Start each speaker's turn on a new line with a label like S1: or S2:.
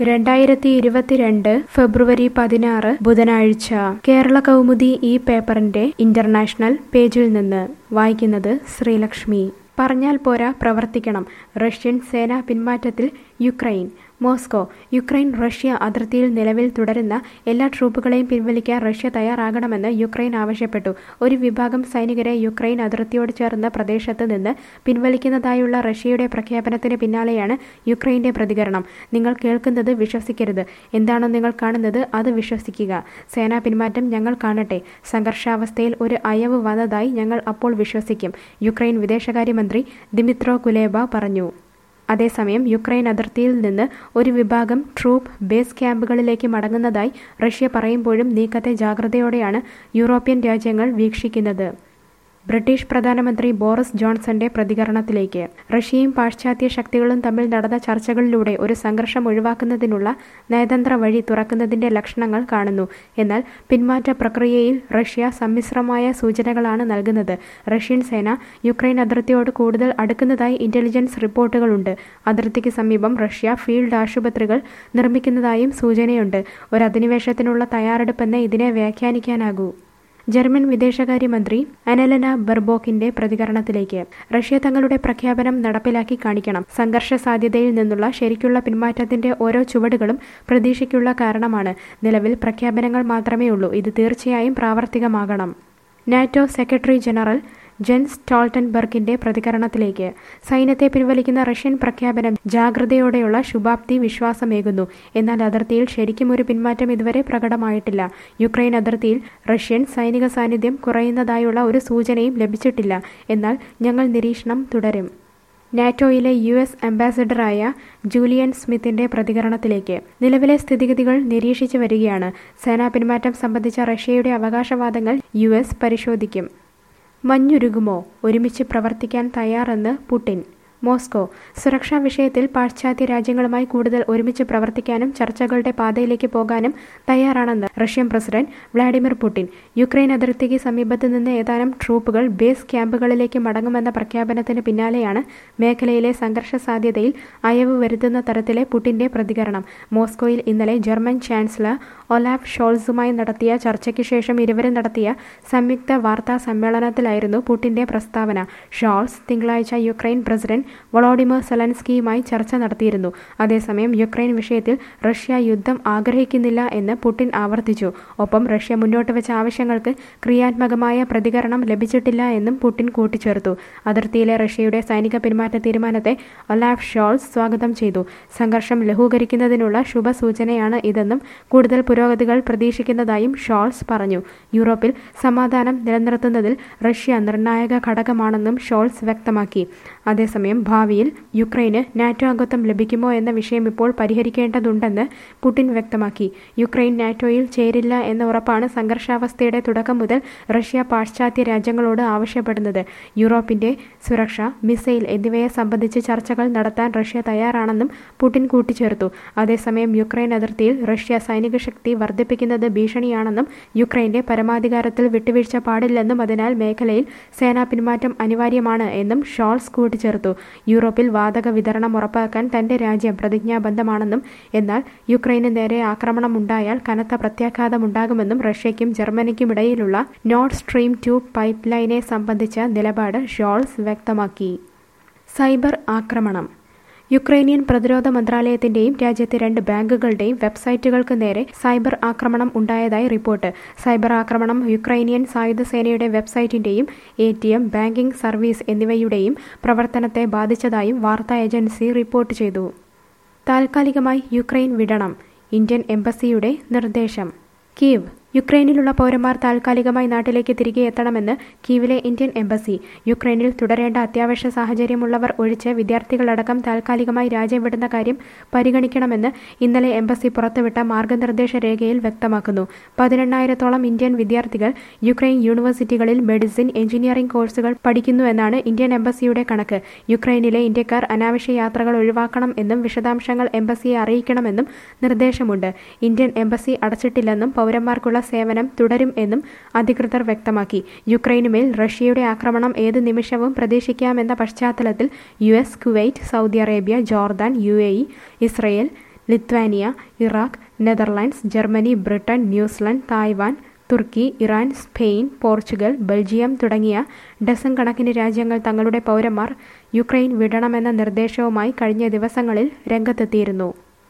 S1: രണ്ടായിരത്തി ഇരുപത്തിരണ്ട് ഫെബ്രുവരി പതിനാറ് ബുധനാഴ്ച കേരള കൗമുദി ഈ പേപ്പറിന്റെ ഇന്റർനാഷണൽ പേജിൽ നിന്ന് വായിക്കുന്നത് ശ്രീലക്ഷ്മി പറഞ്ഞാൽ പോരാ പ്രവർത്തിക്കണം റഷ്യൻ സേനാ പിന്മാറ്റത്തിൽ യുക്രൈൻ മോസ്കോ യുക്രൈൻ റഷ്യ അതിർത്തിയിൽ നിലവിൽ തുടരുന്ന എല്ലാ ട്രൂപ്പുകളെയും പിൻവലിക്കാൻ റഷ്യ തയ്യാറാകണമെന്ന് യുക്രൈൻ ആവശ്യപ്പെട്ടു ഒരു വിഭാഗം സൈനികരെ യുക്രൈൻ അതിർത്തിയോട് ചേർന്ന പ്രദേശത്ത് നിന്ന് പിൻവലിക്കുന്നതായുള്ള റഷ്യയുടെ പ്രഖ്യാപനത്തിന് പിന്നാലെയാണ് യുക്രൈന്റെ പ്രതികരണം നിങ്ങൾ കേൾക്കുന്നത് വിശ്വസിക്കരുത് എന്താണോ നിങ്ങൾ കാണുന്നത് അത് വിശ്വസിക്കുക സേനാ പിന്മാറ്റം ഞങ്ങൾ കാണട്ടെ സംഘർഷാവസ്ഥയിൽ ഒരു അയവ് വന്നതായി ഞങ്ങൾ അപ്പോൾ വിശ്വസിക്കും യുക്രൈൻ വിദേശകാര്യമന്ത്രി ദിമിത്രോ കുലേബ പറഞ്ഞു അതേസമയം യുക്രൈൻ അതിർത്തിയിൽ നിന്ന് ഒരു വിഭാഗം ട്രൂപ്പ് ബേസ് ക്യാമ്പുകളിലേക്ക് മടങ്ങുന്നതായി റഷ്യ പറയുമ്പോഴും നീക്കത്തെ ജാഗ്രതയോടെയാണ് യൂറോപ്യൻ രാജ്യങ്ങൾ വീക്ഷിക്കുന്നത് ബ്രിട്ടീഷ് പ്രധാനമന്ത്രി ബോറിസ് ജോൺസന്റെ പ്രതികരണത്തിലേക്ക് റഷ്യയും പാശ്ചാത്യ ശക്തികളും തമ്മിൽ നടന്ന ചർച്ചകളിലൂടെ ഒരു സംഘർഷം ഒഴിവാക്കുന്നതിനുള്ള നയതന്ത്ര വഴി തുറക്കുന്നതിന്റെ ലക്ഷണങ്ങൾ കാണുന്നു എന്നാൽ പിന്മാറ്റ പ്രക്രിയയിൽ റഷ്യ സമ്മിശ്രമായ സൂചനകളാണ് നൽകുന്നത് റഷ്യൻ സേന യുക്രൈൻ അതിർത്തിയോട് കൂടുതൽ അടുക്കുന്നതായി ഇന്റലിജൻസ് റിപ്പോർട്ടുകളുണ്ട് അതിർത്തിക്ക് സമീപം റഷ്യ ഫീൽഡ് ആശുപത്രികൾ നിർമ്മിക്കുന്നതായും സൂചനയുണ്ട് ഒരു അധിനിവേശത്തിനുള്ള തയ്യാറെടുപ്പെന്ന് ഇതിനെ വ്യാഖ്യാനിക്കാനാകൂ ജർമ്മൻ വിദേശകാര്യമന്ത്രി അനലന ബെർബോക്കിന്റെ പ്രതികരണത്തിലേക്ക് റഷ്യ തങ്ങളുടെ പ്രഖ്യാപനം നടപ്പിലാക്കി കാണിക്കണം സംഘർഷ സാധ്യതയിൽ നിന്നുള്ള ശരിക്കുള്ള പിന്മാറ്റത്തിന്റെ ഓരോ ചുവടുകളും പ്രതീക്ഷയ്ക്കുള്ള കാരണമാണ് നിലവിൽ പ്രഖ്യാപനങ്ങൾ മാത്രമേ ഉള്ളൂ ഇത് തീർച്ചയായും പ്രാവർത്തികമാകണം നാറ്റോ സെക്രട്ടറി ജനറൽ ജെൻസ് സ്റ്റോൾട്ടൻബർഗിന്റെ പ്രതികരണത്തിലേക്ക് സൈന്യത്തെ പിൻവലിക്കുന്ന റഷ്യൻ പ്രഖ്യാപനം ജാഗ്രതയോടെയുള്ള ശുഭാപ്തി വിശ്വാസമേകുന്നു എന്നാൽ അതിർത്തിയിൽ ശരിക്കും ഒരു പിന്മാറ്റം ഇതുവരെ പ്രകടമായിട്ടില്ല യുക്രൈൻ അതിർത്തിയിൽ റഷ്യൻ സൈനിക സാന്നിധ്യം കുറയുന്നതായുള്ള ഒരു സൂചനയും ലഭിച്ചിട്ടില്ല എന്നാൽ ഞങ്ങൾ നിരീക്ഷണം തുടരും നാറ്റോയിലെ യു എസ് അംബാസഡറായ ജൂലിയൻ സ്മിത്തിന്റെ പ്രതികരണത്തിലേക്ക് നിലവിലെ സ്ഥിതിഗതികൾ നിരീക്ഷിച്ചു വരികയാണ് സേനാ പിന്മാറ്റം സംബന്ധിച്ച റഷ്യയുടെ അവകാശവാദങ്ങൾ യു എസ് പരിശോധിക്കും മഞ്ഞുരുകുമോ ഒരുമിച്ച് പ്രവർത്തിക്കാൻ തയ്യാറെന്ന് പുടിൻ മോസ്കോ സുരക്ഷാ വിഷയത്തിൽ പാശ്ചാത്യ രാജ്യങ്ങളുമായി കൂടുതൽ ഒരുമിച്ച് പ്രവർത്തിക്കാനും ചർച്ചകളുടെ പാതയിലേക്ക് പോകാനും തയ്യാറാണെന്ന് Russian president Vladimir Putin Ukraine അതിർത്തിക്ക് സമീപത്ത് നിന്ന് ഏതാനും ട്രൂപ്പുകൾ ബേസ് ക്യാമ്പുകളിലേക്ക് മടങ്ങുമെന്ന പ്രഖ്യാപനത്തിന് പിന്നാലെയാണ് മേഖലയിലെ സംഘർഷ സാധ്യതയിൽ അയവ് വരുത്തുന്ന തരത്തിലെ പുടിന്റെ പ്രതികരണം മോസ്കോയിൽ ഇന്നലെ ജർമ്മൻ ചാൻസലർ ഒലാഫ് ഷോൾസുമായി നടത്തിയ ചർച്ചയ്ക്ക് ശേഷം ഇരുവരും നടത്തിയ സംയുക്ത വാർത്താ സമ്മേളനത്തിലായിരുന്നു പുടിന്റെ പ്രസ്താവന ഷോൾസ് തിങ്കളാഴ്ച യുക്രൈൻ പ്രസിഡന്റ് വളോഡിമർ സെലൻസ്കിയുമായി ചർച്ച നടത്തിയിരുന്നു അതേസമയം യുക്രൈൻ വിഷയത്തിൽ റഷ്യ യുദ്ധം ആഗ്രഹിക്കുന്നില്ല എന്ന് പുടിൻ ആവർത്തിച്ചു ഒപ്പം റഷ്യ മുന്നോട്ട് വെച്ച ആവശ്യങ്ങൾക്ക് ക്രിയാത്മകമായ പ്രതികരണം ലഭിച്ചിട്ടില്ല എന്നും പുടിൻ കൂട്ടിച്ചേർത്തു അതിർത്തിയിലെ റഷ്യയുടെ സൈനിക പിന്മാറ്റ തീരുമാനത്തെ ഒലാഫ് ഷോൾസ് സ്വാഗതം ചെയ്തു സംഘർഷം ലഘൂകരിക്കുന്നതിനുള്ള ശുഭസൂചനയാണ് ഇതെന്നും കൂടുതൽ പുരോഗതികൾ പ്രതീക്ഷിക്കുന്നതായും ഷോൾസ് പറഞ്ഞു യൂറോപ്പിൽ സമാധാനം നിലനിർത്തുന്നതിൽ റഷ്യ നിർണായക ഘടകമാണെന്നും ഷോൾസ് വ്യക്തമാക്കി അതേസമയം ഭാവിയിൽ യുക്രൈന് നാറ്റോ അംഗത്വം ലഭിക്കുമോ എന്ന വിഷയം ഇപ്പോൾ പരിഹരിക്കേണ്ടതുണ്ടെന്ന് പുടിൻ വ്യക്തമാക്കി യുക്രൈൻ നാറ്റോയിൽ ചേരില്ല എന്ന ഉറപ്പാണ് സംഘർഷാവസ്ഥയുടെ തുടക്കം മുതൽ റഷ്യ പാശ്ചാത്യ രാജ്യങ്ങളോട് ആവശ്യപ്പെടുന്നത് യൂറോപ്പിന്റെ സുരക്ഷ മിസൈൽ എന്നിവയെ സംബന്ധിച്ച് ചർച്ചകൾ നടത്താൻ റഷ്യ തയ്യാറാണെന്നും പുടിൻ കൂട്ടിച്ചേർത്തു അതേസമയം യുക്രൈൻ അതിർത്തിയിൽ റഷ്യ സൈനിക ശക്തി വർദ്ധിപ്പിക്കുന്നത് ഭീഷണിയാണെന്നും യുക്രൈന്റെ പരമാധികാരത്തിൽ വിട്ടുവീഴ്ച പാടില്ലെന്നും അതിനാൽ മേഖലയിൽ സേനാ പിന്മാറ്റം അനിവാര്യമാണ് എന്നും ഷോൾസ് കൂട്ടിച്ചേർത്തു യൂറോപ്പിൽ വാതക വിതരണം ഉറപ്പാക്കാൻ തന്റെ രാജ്യം പ്രതിജ്ഞാബദ്ധമാണെന്നും എന്നാൽ യുക്രൈന് നേരെ ആക്രമണമുണ്ടായാൽ കനത്ത പ്രത്യാഘാതമുണ്ടാകുമെന്നും റഷ്യയ്ക്കും ജർമ്മനിക്കുമിടയിലുള്ള നോർഡ് സ്ട്രീം ടു പൈപ്പ് ലൈനെ സംബന്ധിച്ച നിലപാട് ഷോൾസ് വ്യക്തമാക്കി സൈബർ ആക്രമണം യുക്രൈനിയൻ പ്രതിരോധ മന്ത്രാലയത്തിന്റെയും രാജ്യത്തെ രണ്ട് ബാങ്കുകളുടെയും വെബ്സൈറ്റുകൾക്ക് നേരെ സൈബർ ആക്രമണം ഉണ്ടായതായി റിപ്പോർട്ട് സൈബർ ആക്രമണം യുക്രൈനിയൻ സായുധ സേനയുടെ വെബ്സൈറ്റിന്റെയും A T M banking service എന്നിവയുടെയും പ്രവർത്തനത്തെ ബാധിച്ചതായും വാർത്താ ഏജൻസി റിപ്പോർട്ട് ചെയ്തു താൽക്കാലികമായി യുക്രൈൻ വിടണം ഇന്ത്യൻ എംബസിയുടെ നിർദ്ദേശം കീവ് യുക്രൈനിലുള്ള പൗരന്മാർ താൽക്കാലികമായി നാട്ടിലേക്ക് തിരികെ എത്തണമെന്ന് കീവിലെ ഇന്ത്യൻ എംബസി യുക്രൈനിൽ തുടരേണ്ട അത്യാവശ്യ സാഹചര്യമുള്ളവർ ഒഴിച്ച് വിദ്യാർത്ഥികളടക്കം താൽക്കാലികമായി രാജ്യം വിടുന്ന കാര്യം പരിഗണിക്കണമെന്ന് ഇന്നലെ എംബസി പുറത്തുവിട്ട മാർഗനിർദ്ദേശ രേഖയിൽ വ്യക്തമാക്കുന്നു പതിനെണ്ണായിരത്തോളം ഇന്ത്യൻ വിദ്യാർത്ഥികൾ യുക്രൈൻ യൂണിവേഴ്സിറ്റികളിൽ മെഡിസിൻ എഞ്ചിനീയറിംഗ് കോഴ്സുകൾ പഠിക്കുന്നുവെന്നാണ് ഇന്ത്യൻ എംബസിയുടെ കണക്ക് യുക്രൈനിലെ ഇന്ത്യക്കാർ അനാവശ്യ യാത്രകൾ ഒഴിവാക്കണം എന്നും വിശദാംശങ്ങൾ എംബസിയെ അറിയിക്കണമെന്നും നിർദ്ദേശമുണ്ട് ഇന്ത്യൻ എംബസി അടച്ചിട്ടില്ലെന്നും പൗരന്മാർക്കുള്ള സേവനം തുടരും എന്നും അധികൃതർ വ്യക്തമാക്കി യുക്രൈനുമേൽ റഷ്യയുടെ ആക്രമണം ഏത് നിമിഷവും പ്രതീക്ഷിക്കാമെന്ന പശ്ചാത്തലത്തിൽ U S Kuwait Saudi Arabia Jordan U A E Israel Lithuania Iraq Netherlands Germany Britain New Zealand Taiwan Turkey Iran Spain Portugal Belgium തുടങ്ങിയ ഡസൻ കണക്കിന് രാജ്യങ്ങൾ തങ്ങളുടെ പൗരന്മാർ യുക്രൈൻ വിടണമെന്ന നിർദ്ദേശവുമായി കഴിഞ്ഞ ദിവസങ്ങളിൽ രംഗത്തെത്തിയിരുന്നു